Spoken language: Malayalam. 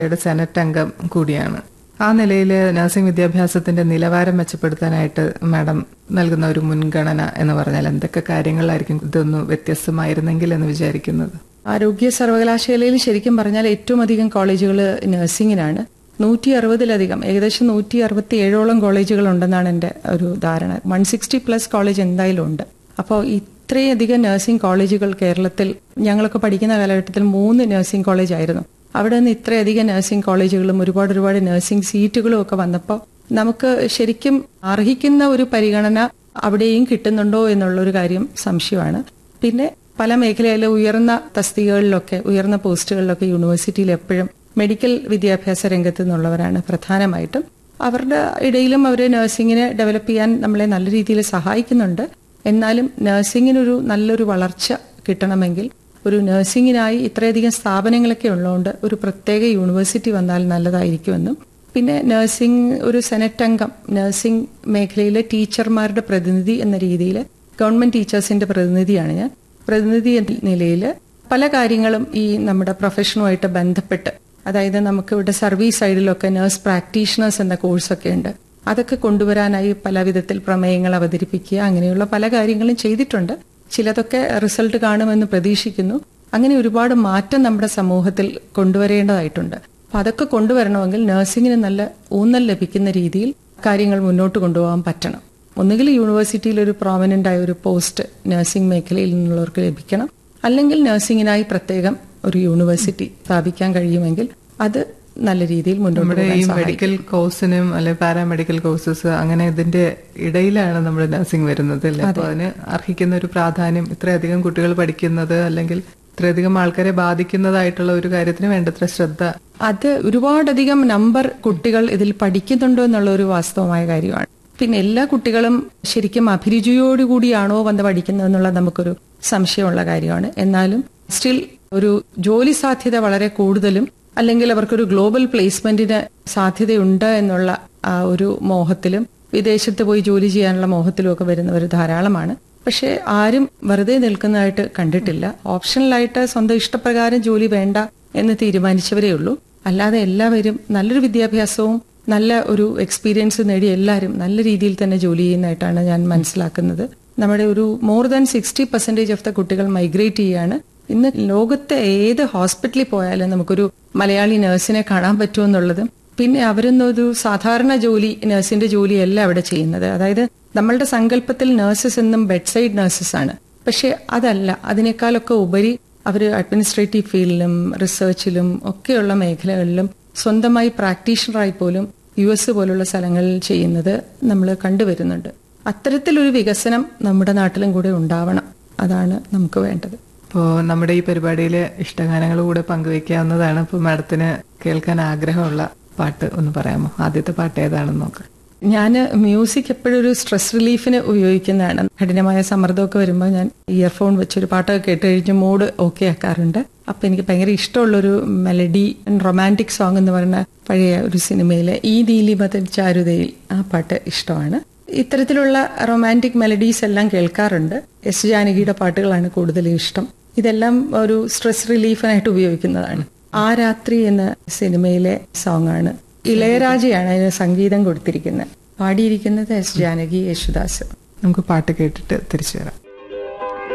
യുടെ സെനറ്റ് അംഗം കൂടിയാണ് ആ നിലയിൽ നഴ്സിംഗ് വിദ്യാഭ്യാസത്തിന്റെ നിലവാരം മെച്ചപ്പെടുത്താനായിട്ട് മാഡം നൽകുന്ന ഒരു മുൻഗണന എന്ന് പറഞ്ഞാൽ എന്തൊക്കെ കാര്യങ്ങളിലായിരിക്കും ഇതൊന്ന് വ്യത്യസ്തമായിരുന്നെങ്കിൽ എന്ന് വിചാരിക്കുന്നത് ആരോഗ്യ സർവകലാശാലയിൽ ശരിക്കും പറഞ്ഞാൽ ഏറ്റവും അധികം കോളേജുകൾ നഴ്സിംഗിനാണ് നൂറ്റി അറുപതിലധികം ഏകദേശം നൂറ്റി അറുപത്തി ഏഴോളം കോളേജുകൾ ഉണ്ടെന്നാണ് എൻ്റെ ഒരു ധാരണ വൺ സിക്സ്റ്റി പ്ലസ് കോളേജ് എന്തായാലും ഉണ്ട് അപ്പോൾ ഇത്രയധികം നഴ്സിംഗ് കോളേജുകൾ കേരളത്തിൽ ഞങ്ങളൊക്കെ പഠിക്കുന്ന കാലഘട്ടത്തിൽ മൂന്ന് നഴ്സിംഗ് കോളേജ് ആയിരുന്നു അവിടെ നിന്ന് ഇത്രയധികം നഴ്സിംഗ് കോളേജുകളും ഒരുപാട് ഒരുപാട് നഴ്സിംഗ് സീറ്റുകളും ഒക്കെ വന്നപ്പോൾ നമുക്ക് ശരിക്കും അർഹിക്കുന്ന ഒരു പരിഗണന അവിടെയും കിട്ടുന്നുണ്ടോ എന്നുള്ളൊരു കാര്യം സംശയമാണ് പിന്നെ പല മേഖലയിലെ ഉയർന്ന തസ്തികകളിലൊക്കെ ഉയർന്ന പോസ്റ്റുകളിലൊക്കെ യൂണിവേഴ്സിറ്റിയിൽ എപ്പോഴും മെഡിക്കൽ വിദ്യാഭ്യാസ രംഗത്ത് നിന്നുള്ളവരാണ് പ്രധാനമായിട്ടും അവരുടെ ഇടയിലും അവർ നഴ്സിംഗിനെ ഡെവലപ്പ് ചെയ്യാൻ നമ്മളെ നല്ല രീതിയിൽ സഹായിക്കുന്നുണ്ട് എന്നാലും നഴ്സിംഗിനൊരു നല്ലൊരു വളർച്ച കിട്ടണമെങ്കിൽ ഒരു നഴ്സിംഗിനായി ഇത്രയധികം സ്ഥാപനങ്ങളൊക്കെ ഉള്ളതുകൊണ്ട് ഒരു പ്രത്യേക യൂണിവേഴ്സിറ്റി വന്നാൽ നല്ലതായിരിക്കുമെന്നും പിന്നെ നഴ്സിംഗ് ഒരു സെനറ്റ് അംഗം നഴ്സിംഗ് മേഖലയിലെ ടീച്ചർമാരുടെ പ്രതിനിധി എന്ന രീതിയിൽ ഗവൺമെന്റ് ടീച്ചേഴ്സിന്റെ പ്രതിനിധിയാണ് ഞാൻ പ്രതിനിധി എന്ന നിലയിൽ പല കാര്യങ്ങളും ഈ നമ്മുടെ പ്രൊഫഷനുമായിട്ട് ബന്ധപ്പെട്ട് അതായത് നമുക്ക് ഇവിടെ സർവീസ് സൈഡിലൊക്കെ നഴ്സ് പ്രാക്ടീഷണേഴ്സ് എന്ന കോഴ്സൊക്കെ ഉണ്ട് അതൊക്കെ കൊണ്ടുവരാനായി പല വിധത്തിൽ പ്രമേയങ്ങൾ അവതരിപ്പിക്കുക അങ്ങനെയുള്ള പല കാര്യങ്ങളും ചെയ്തിട്ടുണ്ട് ചിലതൊക്കെ റിസൾട്ട് കാണുമെന്ന് പ്രതീക്ഷിക്കുന്നു അങ്ങനെ ഒരുപാട് മാറ്റം നമ്മുടെ സമൂഹത്തിൽ കൊണ്ടുവരേണ്ടതായിട്ടുണ്ട് അപ്പൊ അതൊക്കെ കൊണ്ടുവരണമെങ്കിൽ നഴ്സിംഗിന് നല്ല ഊന്നൽ ലഭിക്കുന്ന രീതിയിൽ കാര്യങ്ങൾ മുന്നോട്ട് കൊണ്ടുപോകാൻ പറ്റണം ഒന്നുകിൽ യൂണിവേഴ്സിറ്റിയിൽ ഒരു പ്രോമിനന്റ് ആയ ഒരു പോസ്റ്റ് നഴ്സിംഗ് മേഖലയിൽ നിന്നുള്ളവർക്ക് ലഭിക്കണം അല്ലെങ്കിൽ നഴ്സിംഗിനായി പ്രത്യേകം ഒരു യൂണിവേഴ്സിറ്റി സ്ഥാപിക്കാൻ കഴിയുമെങ്കിൽ അത് നല്ല രീതിയിൽ മുന്നോട്ട് നമ്മുടെ പോകാൻ ഈ സഹായിക്കും മെഡിക്കൽ കോഴ്സിനും അല്ലെ പാരാമെഡിക്കൽ കോഴ്സസ് അങ്ങനെ ഇതിന്റെ ഇടയിലാണ് നമ്മുടെ നഴ്സിംഗ് വരുന്നത് അല്ലെ അപ്പൊ അതിന് അർഹിക്കുന്ന ഒരു പ്രാധാന്യം ഇത്രയധികം കുട്ടികൾ പഠിക്കുന്നത് അല്ലെങ്കിൽ ഇത്രയധികം ആൾക്കാരെ ബാധിക്കുന്നതായിട്ടുള്ള ഒരു കാര്യത്തിന് വേണ്ടത്ര ശ്രദ്ധ അത് ഒരുപാടധികം നമ്പർ കുട്ടികൾ ഇതിൽ പഠിക്കുന്നുണ്ടോ എന്നുള്ള ഒരു വാസ്തവമായ കാര്യമാണ് പിന്നെ എല്ലാ കുട്ടികളും ശരിക്കും അഭിരുചിയോടുകൂടിയാണോ വന്ന് പഠിക്കുന്നത് എന്നുള്ളത് നമുക്കൊരു സംശയമുള്ള കാര്യമാണ് എന്നാലും സ്റ്റിൽ ഒരു ജോലി സാധ്യത വളരെ കൂടുതലും അല്ലെങ്കിൽ അവർക്കൊരു ഗ്ലോബൽ പ്ലേസ്മെന്റിന് സാധ്യതയുണ്ട് എന്നുള്ള ആ ഒരു മോഹത്തിലും വിദേശത്ത് പോയി ജോലി ചെയ്യാനുള്ള മോഹത്തിലും ഒക്കെ വരുന്നവർ ധാരാളമാണ് പക്ഷെ ആരും വെറുതെ നിൽക്കുന്നതായിട്ട് കണ്ടിട്ടില്ല ഓപ്ഷണലായിട്ട് സ്വന്തം ഇഷ്ടപ്രകാരം ജോലി വേണ്ട എന്ന് തീരുമാനിച്ചവരേ ഉള്ളൂ അല്ലാതെ എല്ലാവരും നല്ലൊരു വിദ്യാഭ്യാസവും നല്ല ഒരു എക്സ്പീരിയൻസ് നേടി എല്ലാവരും നല്ല രീതിയിൽ തന്നെ ജോലി ചെയ്യുന്നതായിട്ടാണ് ഞാൻ മനസ്സിലാക്കുന്നത് നമ്മുടെ ഒരു more than sixty percentage of the കുട്ടികൾ മൈഗ്രേറ്റ് ചെയ്യാണ് ഇന്ന് ലോകത്തെ ഏത് ഹോസ്പിറ്റലിൽ പോയാലും നമുക്കൊരു മലയാളി നഴ്സിനെ കാണാൻ പറ്റുമെന്നുള്ളതും പിന്നെ അവരൊന്നൊരു സാധാരണ ജോലി നഴ്സിന്റെ ജോലിയല്ല അവിടെ ചെയ്യുന്നത് അതായത് നമ്മളുടെ സങ്കല്പത്തിൽ നഴ്സസ് എന്നും ബെഡ് സൈഡ് നഴ്സസ് ആണ് പക്ഷെ അതല്ല അതിനേക്കാളൊക്കെ ഉപരി അവർ അഡ്മിനിസ്ട്രേറ്റീവ് ഫീൽഡിലും റിസർച്ചിലും ഒക്കെയുള്ള മേഖലകളിലും സ്വന്തമായി പ്രാക്ടീഷണറായി പോലും യു എസ് പോലുള്ള സ്ഥലങ്ങളിൽ ചെയ്യുന്നത് നമ്മൾ കണ്ടുവരുന്നുണ്ട് അത്തരത്തിലൊരു വികസനം നമ്മുടെ നാട്ടിലും കൂടെ ഉണ്ടാവണം അതാണ് നമുക്ക് വേണ്ടത് അപ്പോൾ നമ്മുടെ ഈ പരിപാടിയിലെ ഇഷ്ടഗാനങ്ങൾ കൂടെ പങ്കുവെക്കാവുന്നതാണ് ഇപ്പോൾ മാഡത്തിന് കേൾക്കാൻ ആഗ്രഹമുള്ള പാട്ട് ഒന്ന് പറയാമോ ആദ്യത്തെ പാട്ട് ഏതാണെന്ന് നോക്കാം ഞാൻ മ്യൂസിക് എപ്പോഴും ഒരു സ്ട്രെസ് റിലീഫിന് ഉപയോഗിക്കുന്നതാണ് കഠിനമായ സമ്മർദ്ദമൊക്കെ വരുമ്പോൾ ഞാൻ ഇയർഫോൺ വെച്ചൊരു പാട്ടൊക്കെ കേട്ട് കഴിഞ്ഞ് മൂഡ് ഓക്കെ ആക്കാറുണ്ട് അപ്പൊ എനിക്ക് ഭയങ്കര ഇഷ്ടമുള്ളൊരു മെലഡി റൊമാൻറ്റിക് സോങ് എന്ന് പറയുന്ന പഴയ ഒരു സിനിമയിലെ ഈ ദീലിമതൻ ചാരുതയിൽ ആ പാട്ട് ഇഷ്ടമാണ് ഇത്തരത്തിലുള്ള റൊമാൻറ്റിക് മെലഡീസ് എല്ലാം കേൾക്കാറുണ്ട് എസ് ജാനകിയുടെ പാട്ടുകളാണ് കൂടുതലും ഇഷ്ടം ഇതെല്ലാം ഒരു സ്ട്രെസ് റിലീഫിനായിട്ട് ഉപയോഗിക്കുന്നതാണ് ആ രാത്രി എന്ന സിനിമയിലെ സോങ് ആണ് ഇളയരാജയാണ് അതിന് സംഗീതം കൊടുത്തിരിക്കുന്നത് പാടിയിരിക്കുന്നത് എസ് ജാനകി യേശുദാസ് നമുക്ക് പാട്ട് കേട്ടിട്ട് തിരിച്ചു വരാം